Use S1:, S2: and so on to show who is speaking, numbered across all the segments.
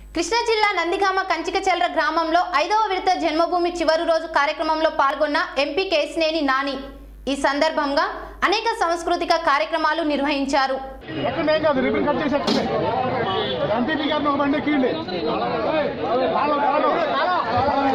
S1: కృష్ణా జిల్లా నందిగామ కంచికచల్ర గ్రామంలో ఐదవ విడత జన్మభూమి చివరి రోజు కార్యక్రమంలో పాల్గొన్న ఎంపీ కేసినేని నాని ఈ సందర్భంగా అనేక సాంస్కృతిక కార్యక్రమాలు నిర్వహించారు
S2: ఎక్కడ ఏం కాదు రిబ్బన్ కట్ చేసి ఎక్కండి ఎంపీపీ గారిని ఒక బండి ఎక్కిండి తాళం, తాళం.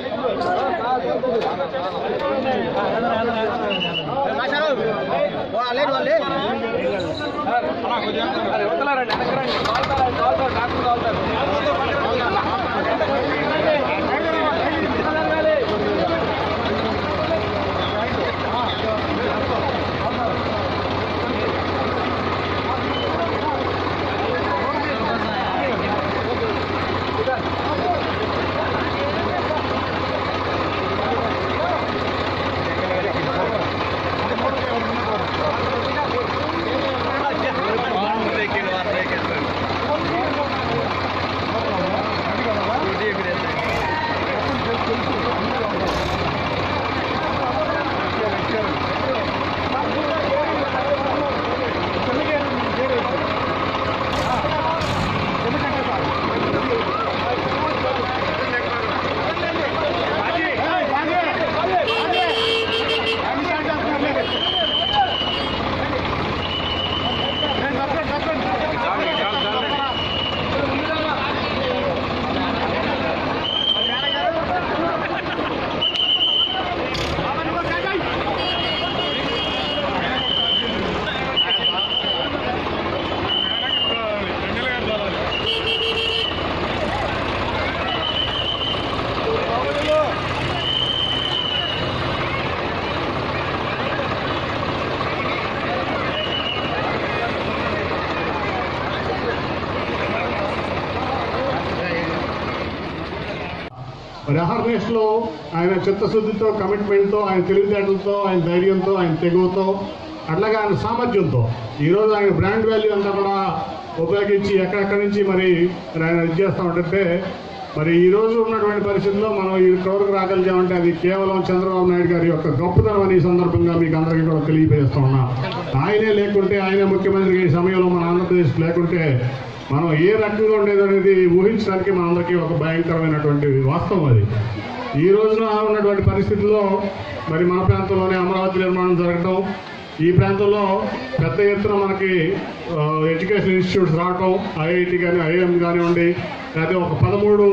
S2: మరి అహర్నేష్ లో ఆయన చిత్తశుద్ధితో కమిట్మెంట్తో ఆయన తెలివితేటలతో ఆయన ధైర్యంతో ఆయన తెగువతో అట్లాగే ఆయన సామర్థ్యంతో ఈరోజు ఆయన బ్రాండ్ వాల్యూ అంతా కూడా ఉపయోగించి ఎక్కడెక్కడి నుంచి మరి మరి ఆయన ఇది చేస్తా ఉంటుంటే మరి ఈ రోజు ఉన్నటువంటి పరిస్థితుల్లో మనం ఈ వరకు రాగలిగామంటే అది కేవలం చంద్రబాబు నాయుడు గారి యొక్క గొప్పతనం అని ఈ సందర్భంగా మీకు అందరికీ కూడా తెలియజేస్తా ఉన్నా ఆయనే లేకుంటే ఆయనే ముఖ్యమంత్రి ఈ సమయంలో మన ఆంధ్రప్రదేశ్ లేకుంటే మనం ఏ రకంగా ఉండేది అనేది ఊహించడానికి మనందరికీ ఒక భయంకరమైనటువంటి వాస్తవం అది ఈ రోజున ఉన్నటువంటి పరిస్థితుల్లో మరి మన ప్రాంతంలోనే అమరావతి నిర్మాణం జరగడం ఈ ప్రాంతంలో పెద్ద ఎత్తున మనకి ఆ, ఎడ్యుకేషన్ ఇన్స్టిట్యూట్స్ రావటం ఐఐటి కానీ ఐఎం కానివ్వండి లేకపోతే ఒక పదమూడు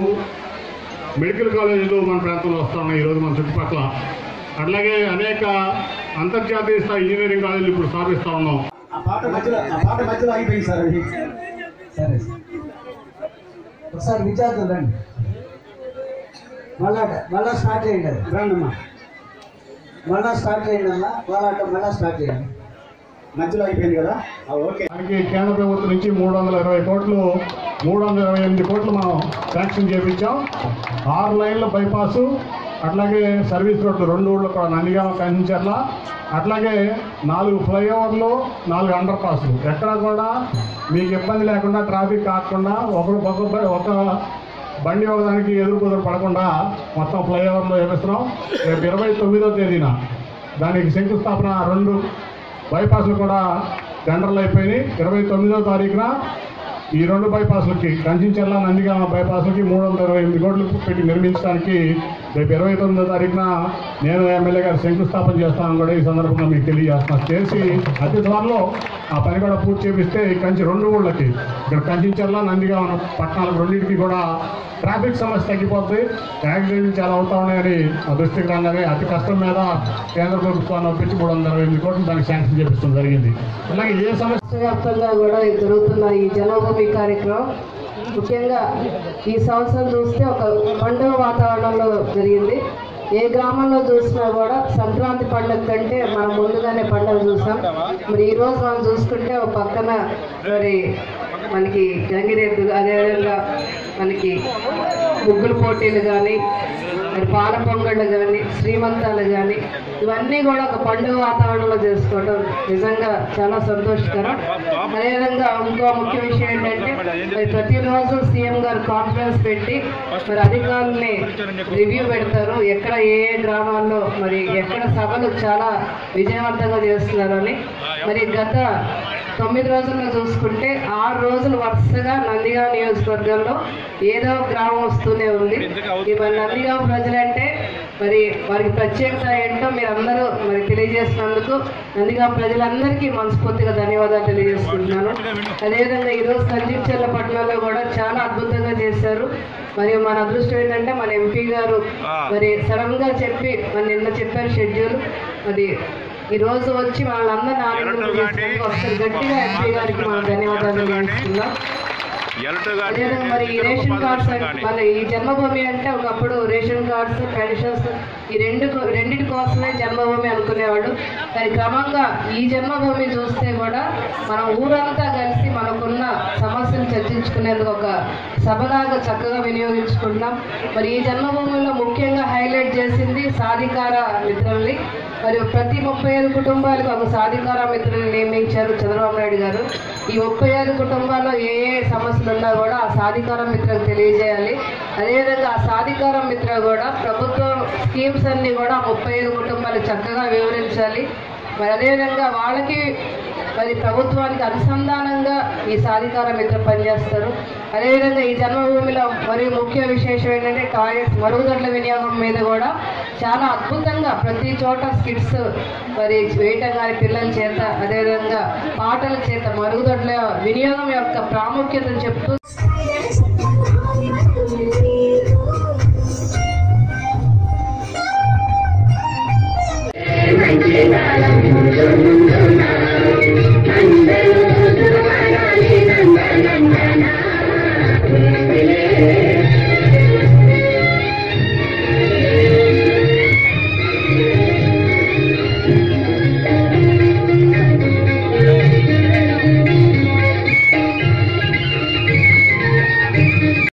S2: మెడికల్ కాలేజీలు మన ప్రాంతంలో వస్తా ఉన్నాయి ఈరోజు మన చుట్టుపక్కల అట్లాగే అనేక అంతర్జాతీయ స్థాయి ఇంజనీరింగ్ కాలేజీలు ఇప్పుడు స్థాపిస్తా ఉన్నాం
S3: ఆ పాట మధ్యలో ఆ పాట మధ్యలో ఆగిపోయింది సార్ అది సరే ఒకసారి విద్యార్థులు రండి మళ్ళా మళ్ళా స్టార్ట్ చేయండి అది రండమ్మా మళ్ళా స్టార్ట్ చేయండి అమ్మా పోరాటం మళ్ళా స్టార్ట్ చేయండి మధ్యలో అయిపోయింది కదా ఆ, ఓకే
S2: దానికి కేంద్ర ప్రభుత్వం నుంచి మూడు వందల ఇరవై కోట్లు మూడు వందల ఇరవై ఎనిమిది కోట్లు మనం శాంక్షన్ చేపించాం ఆరు లైన్ల బైపాసు అట్లాగే సర్వీస్ రోడ్లు రెండు ఊళ్ళో కూడా నందిగామ కంచర్ల అట్లాగే నాలుగు ఫ్లైఓవర్లు నాలుగు అండర్ పాస్లు ఎక్కడ కూడా మీకు ఇబ్బంది లేకుండా ట్రాఫిక్ కాకుండా ఒకరు ఒక ఒక బండి ఒకదానికి ఎదురు కుదురు పడకుండా మొత్తం ఫ్లైఓవర్లో వేపిస్తున్నాం రేపు ఇరవై తొమ్మిదో తేదీన దానికి శంకుస్థాపన రెండు బైపాస్లు కూడా టెండర్లు అయిపోయినాయి ఇరవై తొమ్మిదో తారీఖున ఈ రెండు బైపాస్లకి కంచించెల్ల నందిగామ బైపాస్లకి మూడు వందల ఇరవై ఎనిమిది కోట్లు పెట్టి నిర్మించడానికి రేపు ఇరవై తొమ్మిదో తారీఖున నేను ఎమ్మెల్యే గారు శంకుస్థాపన చేస్తానని కూడా ఈ సందర్భంగా మీకు తెలియజేస్తున్నాను చేసి అతి త్వరలో ఆ పని కూడా పూర్తి చేపిస్తే ఈ కంచి రెండు ఊళ్ళకి ఇక్కడ కంచించెల్ల నందిగామ పట్టణాలకు రెండింటికి కూడా ట్రాఫిక్ సమస్య తగ్గిపోతుంది యాక్సిడెంట్లు చాలా అవుతా ఉన్నాయని ఆ దృష్టికి రాగానే అతి కష్టం మీద కేంద్ర ప్రభుత్వాన్ని ఒప్పించి మూడు వందల ఇరవై ఎనిమిది కోట్లు దానికి శాంక్షన్ చేపించడం జరిగింది అలాగే ఏ సమస్య
S4: రాష్ట్ర వ్యాప్తంగా కూడా ఈ జరుగుతున్న ఈ జన్మభూమి కార్యక్రమం ముఖ్యంగా ఈ సంవత్సరం చూస్తే ఒక పండుగ వాతావరణంలో జరిగింది ఏ గ్రామంలో చూసినా కూడా సంక్రాంతి పండుగ కంటే మనం ముందుగానే పండుగ చూసాం మరి ఈ రోజు మనం చూసుకుంటే ఒక పక్కన మరి మనకి గంగిరెద్దు అదేవిధంగా మనకి ముగ్గులు పోటీలు కానీ మరి పాల పొంగళ్ళు కానీ శ్రీమంతాలు కానీ ఇవన్నీ కూడా ఒక పండుగ వాతావరణంలో చేసుకోవడం నిజంగా చాలా సంతోషకరం అదేవిధంగా ఇంకో ముఖ్య విషయం ఏంటంటే మరి ప్రతిరోజు సీఎం గారు కాన్ఫరెన్స్ పెట్టి మరి అధికారుల్ని రివ్యూ పెడతారు ఎక్కడ ఏ ఏ గ్రామాల్లో మరి ఎక్కడ సభలు చాలా విజయవంతంగా చేస్తున్నారని మరి గత తొమ్మిది రోజుల్లో చూసుకుంటే ఆరు రోజులు వరుసగా నందిగాం నియోజకవర్గంలో ఏదో ఒక గ్రామం వస్తూనే ఉంది ఈ మరి నందిగాం ప్రజలంటే మరి వారికి ప్రత్యేకత ఏంటో మీరు అందరూ మరి తెలియజేసినందుకు నందిగాం ప్రజలందరికీ మనస్ఫూర్తిగా ధన్యవాదాలు తెలియజేసుకుంటున్నాను అదేవిధంగా ఈరోజు సంజీవ్ చెల్లపట్నంలో కూడా చాలా అద్భుతంగా చేశారు మరియు మన అదృష్టం ఏంటంటే మన ఎంపీ గారు మరి సడన్ గా చెప్పి మరి నిన్న చెప్పారు షెడ్యూల్ మరి ఈ రోజు వచ్చి వాళ్ళందరినీ ఆనందం చేసినందుకు ఒకసారి గట్టిగా ఎంపీ గారికి మనం ధన్యవాదాలు తెలియజేస్తున్నాం అదేవిధంగా మరి ఈ రేషన్ కార్డ్స్ అంటే- మరి ఈ జన్మభూమి అంటే ఒకప్పుడు రేషన్ కార్డ్స్ పెన్షన్స్ ఈ రెండు కో- రెండిటి కోసమే జన్మభూమి అనుకునేవాడు కానీ క్రమంగా ఈ జన్మభూమి చూస్తే కూడా మనం ఊరంతా కలిసి మనకున్న సమస్యలు చర్చించుకునేందుకు ఒక సభలాగా చక్కగా వినియోగించుకుంటున్నాం మరి ఈ జన్మభూమిలో ముఖ్యంగా హైలైట్ చేసింది సాధికార మిత్రుల్ని మరి ప్రతి ముప్పై ఐదు కుటుంబాలకు ఒక సాధికార మిత్రుల్ని నియమించారు చంద్రబాబు నాయుడు గారు ఈ ముప్పై ఐదు కుటుంబాల్లో ఏ ఏ సమస్యలు ఉన్నా కూడా ఆ సాధికార మిత్రకు తెలియజేయాలి అదేవిధంగా ఆ సాధికార మిత్ర కూడా ప్రభుత్వం స్కీమ్స్ అన్ని కూడా ఆ ముప్పై ఐదు కుటుంబాలకు చక్కగా వివరించాలి మరి అదేవిధంగా వాళ్ళకి మరి ప్రభుత్వానికి అనుసంధానంగా ఈ సాధికార మిత్ర పనిచేస్తారు అదేవిధంగా ఈ జన్మభూమిలో మరి ముఖ్య విశేషం ఏంటంటే టాయిలెట్స్ మరుగుదొడ్ల వినియోగం మీద కూడా చాలా అద్భుతంగా ప్రతి చోట స్కిట్స్ మరి వేయటం కానీ పిల్లల చేత అదేవిధంగా పాటల చేత మరుగుదొడ్ల వినియోగం యొక్క ప్రాముఖ్యతను చెప్తూ